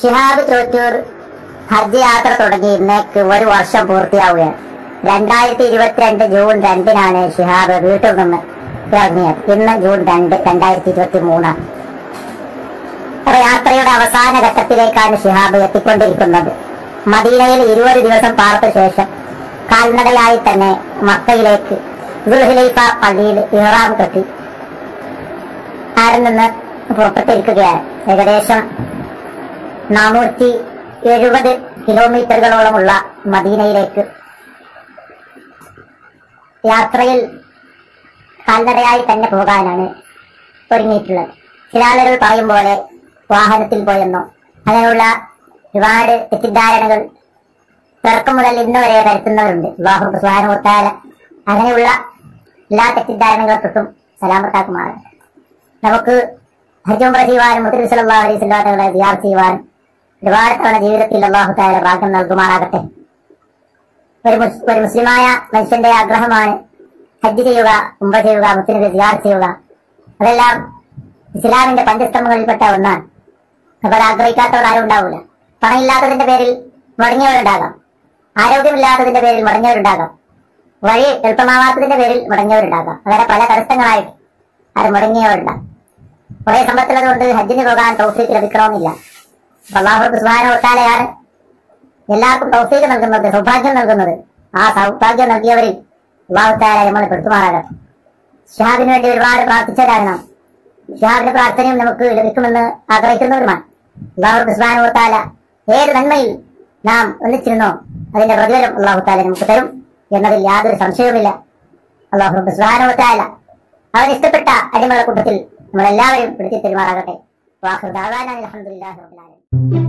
ഷിഹാബ് ചോറ്റൂർ ഹജ്ജ് യാത്ര തുടങ്ങി ഇന്നേക്ക് ഒരു വർഷം പൂർത്തിയാവുകയാണ് രണ്ടായിരത്തി ഇരുപത്തിരണ്ട് ജൂൺ രണ്ടിനാണ് ഷിഹാബ് വീട്ടിൽ നിന്ന് ഇറങ്ങിയത് ഇന്ന് ജൂൺ രണ്ട് രണ്ടായിരത്തി ഇരുപത്തി മൂന്നാണ് അപ്പൊ യാത്രയുടെ അവസാന ഘട്ടത്തിലേക്കാണ് ഷിഹാബ് എത്തിക്കൊണ്ടിരിക്കുന്നത് മദീനയിൽ ഇരുപത് ദിവസം പാർത്ത ശേഷം കാൽനടയായി തന്നെ മക്കയിലേക്ക് ദുൽഹിലൈഫ പള്ളിയിൽ ഇഹ്റാം കെട്ടി അവിടെ നിന്ന് പുറപ്പെട്ടിരിക്കുകയാണ് ഏകദേശം നാനൂറ്റി എഴുപത് കിലോമീറ്ററുകളോളമുള്ള മദീനയിലേക്ക് യാത്രയിൽ കാൽനടയായി തന്നെ പോകാനാണ് ഒരുങ്ങിയിട്ടുള്ളത് ചില ആളുകൾ പറയും പോലെ വാഹനത്തിൽ പോയെന്നോ അങ്ങനെയുള്ള ഒരുപാട് തെറ്റിദ്ധാരണകൾ തുടക്കം മുതൽ ഇന്ന് വരെ വരുത്തുന്നവരുണ്ട് വിവാഹം സുഹാനുത്താല അങ്ങനെയുള്ള എല്ലാ തെറ്റിദ്ധാരണകളെ തൊട്ടും സലാമത്താക്കുമാറാണ് നമുക്ക് ഹജ്ജുംറ ചെയ്യുവാനും മുത്തരി സല്ലാ അലൈഹി സ്വലാത്തകളെ ദിയാർ ചെയ്യുവാനും ഒരുപാട് തവണ ജീവിതത്തിൽ അള്ളാഹു താല ഭാഗ്യം നൽകുമാറാകട്ടെ ഒരു മുസ്- ഒരു മുസ്ലിമായ മനുഷ്യന്റെ ആഗ്രഹമാണ് ഹജ്ജ് ചെയ്യുക ഉംറ ചെയ്യുക മുസ്ലിം ദിയാർ ചെയ്യുക അതെല്ലാം ഇസ്ലാമിന്റെ പഞ്ചസ്തംഭങ്ങളിൽപ്പെട്ട ഒന്നാണ് അപ്പോൾ അത് ആഗ്രഹിക്കാത്തവർ ആരും ഉണ്ടാവില്ല പണമില്ലാത്തതിന്റെ പേരിൽ മുടങ്ങിയവരുണ്ടാകാം ആരോഗ്യമില്ലാത്തതിന്റെ പേരിൽ മുടങ്ങിയവരുണ്ടാകാം വഴി എളുപ്പമാവാത്തതിന്റെ പേരിൽ മുടങ്ങിയവരുണ്ടാകാം അങ്ങനെ പല തടസ്സങ്ങളായിട്ട് അത് മുടങ്ങിയവരുണ്ടാകും കുറെ സമ്പത്തുള്ളത് കൊണ്ട് ഹജ്ജിന് പോകാൻ തൗഫീക്ക് ലഭിക്കണമെന്നില്ല അപ്പൊ അള്ളാഹു സുബാന ഒട്ടാലെയാണ് എല്ലാവർക്കും തൗഫീക്ക് നൽകുന്നത് സൗഭാഗ്യം നൽകുന്നത് ആ സൗഭാഗ്യം നൽകിയവരിൽ അള്ളാഹു താല നമ്മൾ പെടുത്തുമാറാകട്ടെ ഷഹാബിന് വേണ്ടി ഒരുപാട് പ്രാർത്ഥിച്ചവരാണ് നാം ഷഹാബിന്റെ പ്രാർത്ഥനയും നമുക്ക് ലഭിക്കുമെന്ന് ആഗ്രഹിക്കുന്നവരുമാണ് അള്ളാഹു സുബാന താല ഏത് നന്മയിൽ നാം ഒന്നിച്ചിരുന്നോ അതിന്റെ പ്രതിഫലം അള്ളാഹു താല നമുക്ക് തരും എന്നതിൽ യാതൊരു സംശയവുമില്ല അള്ളാഹു സുബാന താല അവൻ ഇഷ്ടപ്പെട്ട അടിമകളുടെ കൂട്ടത്തിൽ നമ്മളെല്ലാവരും പിടിച്ചു പെരുമാറാകട്ടെ വാഹുദാവാനാണ് അലഹമുല്ലാ